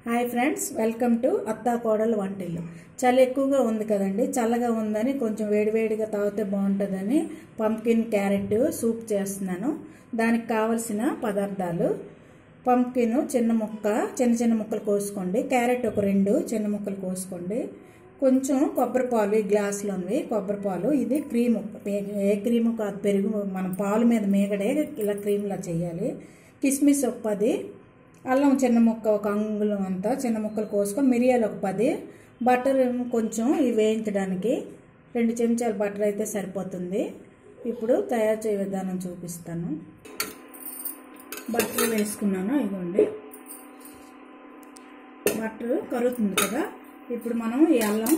hi friends welcome to అత్తా కోడలు వంటిల్లు చలి ఎక్కువగా ఉంది కదండి చల్లగా ఉందని కొంచెం వేడివేడిగా తాగితే బాగుంటుందని పంకిన్ క్యారెట్ సూప్ చేస్తున్నాను దానికి కావలసిన పదార్థాలు పంకిన్ చిన్న ముక్క చిన్న చిన్న ముక్కలు కోసుకోండి క్యారెట్ ఒక రెండు చిన్న ముక్కలు కోసుకోండి కొంచెం కొబ్బరి పాలు ఈ గ్లాసులోనివి కొబ్బరి పాలు ఇది క్రీము ఏ క్రీము కాదు పెరుగు మనం పాలు మీద మేగడే ఇలా క్రీమ్లా చేయాలి కిస్మిస్ ఒక పది అల్లం చిన్న ముక్క ఒక అంగుళం అంతా చిన్న ముక్కలు కోసుకొని మిరియాలు ఒక పది బటర్ ఏమో కొంచెం ఇవి వేయించడానికి రెండు చెంచాలు బటర్ అయితే సరిపోతుంది ఇప్పుడు తయారు చేయ విధానం చూపిస్తాను బటర్ వేసుకున్నాను ఇదిగోండి బటర్ కరుగుతుంది కదా ఇప్పుడు మనం ఈ అల్లం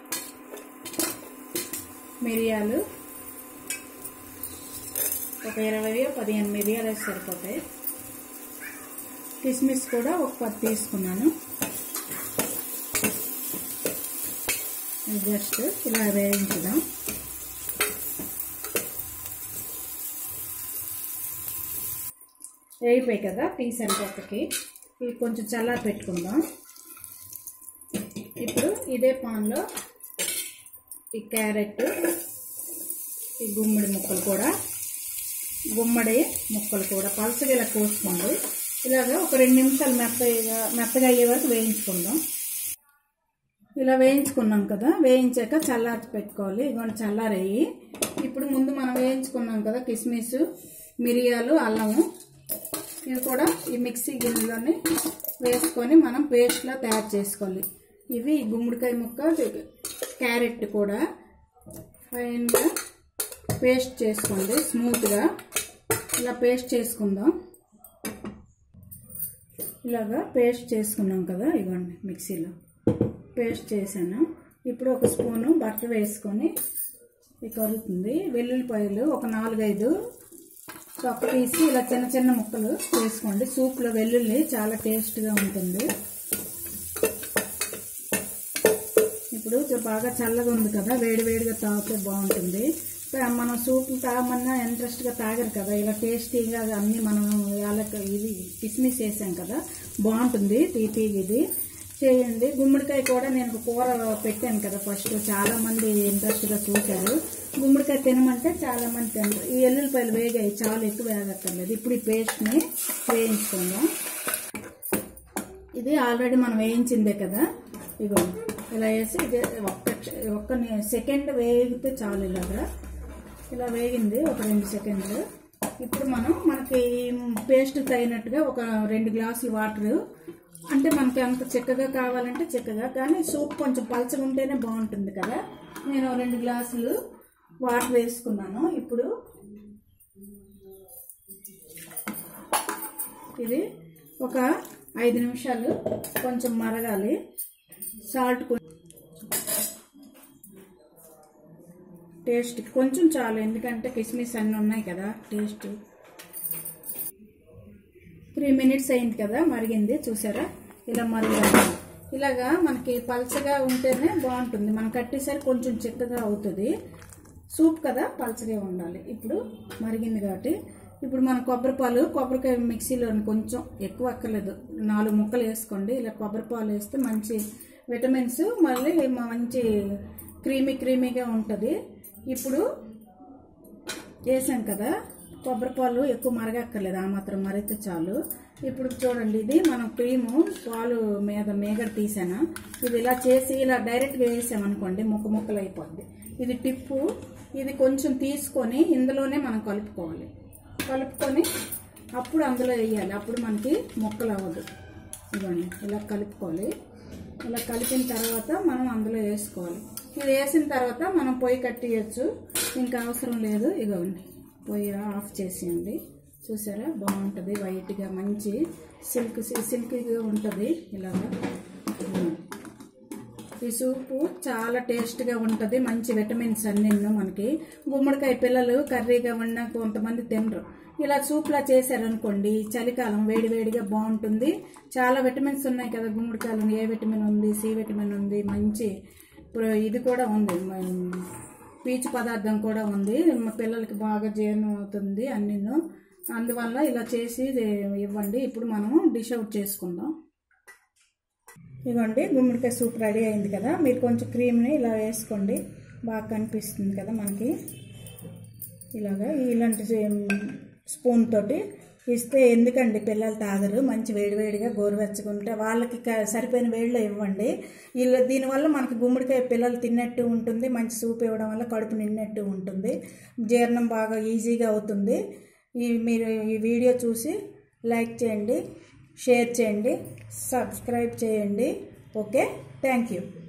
మిరియాలు ఒక ఇరవై పదిహేను మిరియాలు వేసి సరిపోతాయి కిస్మిస్ కూడా ఒక పది తీసుకున్నాను జస్ట్ ఇలా వేయించుదాం వేయిపోయి కదా తీసాను పక్కకి ఇవి కొంచెం చల్లారి పెట్టుకుందాం ఇప్పుడు ఇదే పాన్లో ఈ క్యారెట్ ఈ గుమ్మడి ముక్కలు కూడా గుమ్మడి ముక్కలు కూడా పలసగా ఇలా కోసుకోండి ఇలాగ ఒక రెండు నిమిషాలు మెత్తగా మెత్తగా అయ్యే వరకు వేయించుకుందాం ఇలా వేయించుకున్నాం కదా వేయించాక చల్లార్చి పెట్టుకోవాలి ఇదిగోండి చల్లారయ్యి ఇప్పుడు ముందు మనం వేయించుకున్నాం కదా కిస్మిస్ మిరియాలు అల్లము ఇవి కూడా ఈ మిక్సీ గిన్నెలోని వేసుకొని మనం పేస్ట్లా తయారు చేసుకోవాలి ఇవి గుమ్మడికాయ ముక్క క్యారెట్ కూడా ఫైన్గా పేస్ట్ చేసుకోండి స్మూత్గా ఇలా పేస్ట్ చేసుకుందాం ఇలాగా పేస్ట్ చేసుకున్నాం కదా ఇవ్వండి మిక్సీలో పేస్ట్ చేశాను ఇప్పుడు ఒక స్పూను బటర్ వేసుకొని ఇది కరుగుతుంది వెల్లుల్లిపాయలు ఒక నాలుగైదు తొక్క తీసి ఇలా చిన్న చిన్న ముక్కలు వేసుకోండి సూప్లో వెల్లుల్లి చాలా టేస్ట్గా ఉంటుంది ఇప్పుడు బాగా చల్లగా ఉంది కదా వేడి వేడిగా తాగితే బాగుంటుంది మనం సూప్ తాగమన్నా ఇంట్రెస్ట్గా తాగరు కదా ఇలా టేస్టీగా అన్నీ మనం యాలక ఇది కిస్మిస్ వేసాం కదా బాగుంటుంది తీపీగా ఇది చేయండి గుమ్మడికాయ కూడా నేను కూర పెట్టాను కదా ఫస్ట్ చాలా మంది ఇంట్రెస్ట్గా చూశారు గుమ్మడికాయ తినమంటే చాలా మంది తినరు ఈ ఎల్లుల్లిపాయలు వేగాయి చాలా ఎక్కువ వేగక్కర్లేదు ఇప్పుడు ఈ పేస్ట్ని వేయించుకుందాం ఇది ఆల్రెడీ మనం వేయించిందే కదా ఇగో ఇలా వేసి ఇది ఒక్క ఒక్క సెకండ్ వేగితే చాలు ఇలాగా ఇలా వేగింది ఒక రెండు సెకండ్లు ఇప్పుడు మనం మనకి పేస్ట్ తగినట్టుగా ఒక రెండు గ్లాసులు వాటర్ అంటే మనకి అంత చిక్కగా కావాలంటే చిక్కగా కానీ సూప్ కొంచెం పలచగా ఉంటేనే బాగుంటుంది కదా నేను రెండు గ్లాసులు వాటర్ వేసుకున్నాను ఇప్పుడు ఇది ఒక ఐదు నిమిషాలు కొంచెం మరగాలి సాల్ట్ టేస్ట్ కొంచెం చాలు ఎందుకంటే కిస్మిస్ అన్నీ ఉన్నాయి కదా టేస్ట్ త్రీ మినిట్స్ అయింది కదా మరిగింది చూసారా ఇలా మరిగాలి ఇలాగా మనకి పలచగా ఉంటేనే బాగుంటుంది మనం కట్టేసరి కొంచెం చిక్కగా అవుతుంది సూప్ కదా పలచగా ఉండాలి ఇప్పుడు మరిగింది కాబట్టి ఇప్పుడు మన కొబ్బరి పాలు కొబ్బరికాయ మిక్సీలో కొంచెం ఎక్కువ అక్కర్లేదు నాలుగు ముక్కలు వేసుకోండి ఇలా కొబ్బరి పాలు వేస్తే మంచి విటమిన్స్ మళ్ళీ మంచి క్రీమీ క్రీమీగా ఉంటుంది ఇప్పుడు వేసాం కదా కొబ్బరి పాలు ఎక్కువ మరగక్కర్లేదు ఆ మాత్రం మరిగితే చాలు ఇప్పుడు చూడండి ఇది మనం క్రీము పాలు మీద మేగడ తీసాను ఇది ఇలా చేసి ఇలా డైరెక్ట్గా వేసామనుకోండి ముక్క ముక్కలు అయిపోద్ది ఇది టిప్పు ఇది కొంచెం తీసుకొని ఇందులోనే మనం కలుపుకోవాలి కలుపుకొని అప్పుడు అందులో వేయాలి అప్పుడు మనకి ముక్కలు అవ్వదు ఇవ్వండి ఇలా కలుపుకోవాలి ఇలా కలిపిన తర్వాత మనం అందులో వేసుకోవాలి ఇది వేసిన తర్వాత మనం పొయ్యి కట్టియచ్చు ఇంకా అవసరం లేదు ఇగోండి పొయ్యి ఆఫ్ చేసేయండి చూసారా బాగుంటుంది వైట్గా మంచి సిల్క్ సిల్కీగా ఉంటుంది ఇలాగా ఈ సూపు చాలా టేస్ట్గా ఉంటుంది మంచి విటమిన్స్ అన్నీ మనకి గుమ్మడికాయ పిల్లలు కర్రీగా ఉన్న కొంతమంది తినరు ఇలా సూప్లా చేశారనుకోండి చలికాలం వేడి వేడిగా బాగుంటుంది చాలా విటమిన్స్ ఉన్నాయి కదా గుమ్మడికాయలు ఏ విటమిన్ ఉంది సి విటమిన్ ఉంది మంచి ఇది కూడా ఉంది పీచు పదార్థం కూడా ఉంది మా పిల్లలకి బాగా జీర్ణం అవుతుంది అన్నీను అందువల్ల ఇలా చేసి ఇవ్వండి ఇప్పుడు మనము డిష్ అవుట్ చేసుకుందాం ఇదిగోండి గుమ్మడికాయ సూప్ రెడీ అయింది కదా మీరు కొంచెం క్రీమ్ని ఇలా వేసుకోండి బాగా కనిపిస్తుంది కదా మనకి ఇలాగా ఇలాంటి స్పూన్ తోటి ఇస్తే ఎందుకండి పిల్లలు తాగరు మంచి వేడివేడిగా గోరువెచ్చకుంటే వాళ్ళకి క- సరిపోయిన వేడిలో ఇవ్వండి ఇలా దీనివల్ల మనకి గుమ్మడికాయ పిల్లలు తిన్నట్టు ఉంటుంది మంచి సూప్ ఇవ్వడం వల్ల కడుపు నిన్నట్టు ఉంటుంది జీర్ణం బాగా ఈజీగా అవుతుంది ఈ మీరు ఈ వీడియో చూసి లైక్ చేయండి షేర్ చేయండి సబ్స్క్రైబ్ చేయండి ఓకే థ్యాంక్ యూ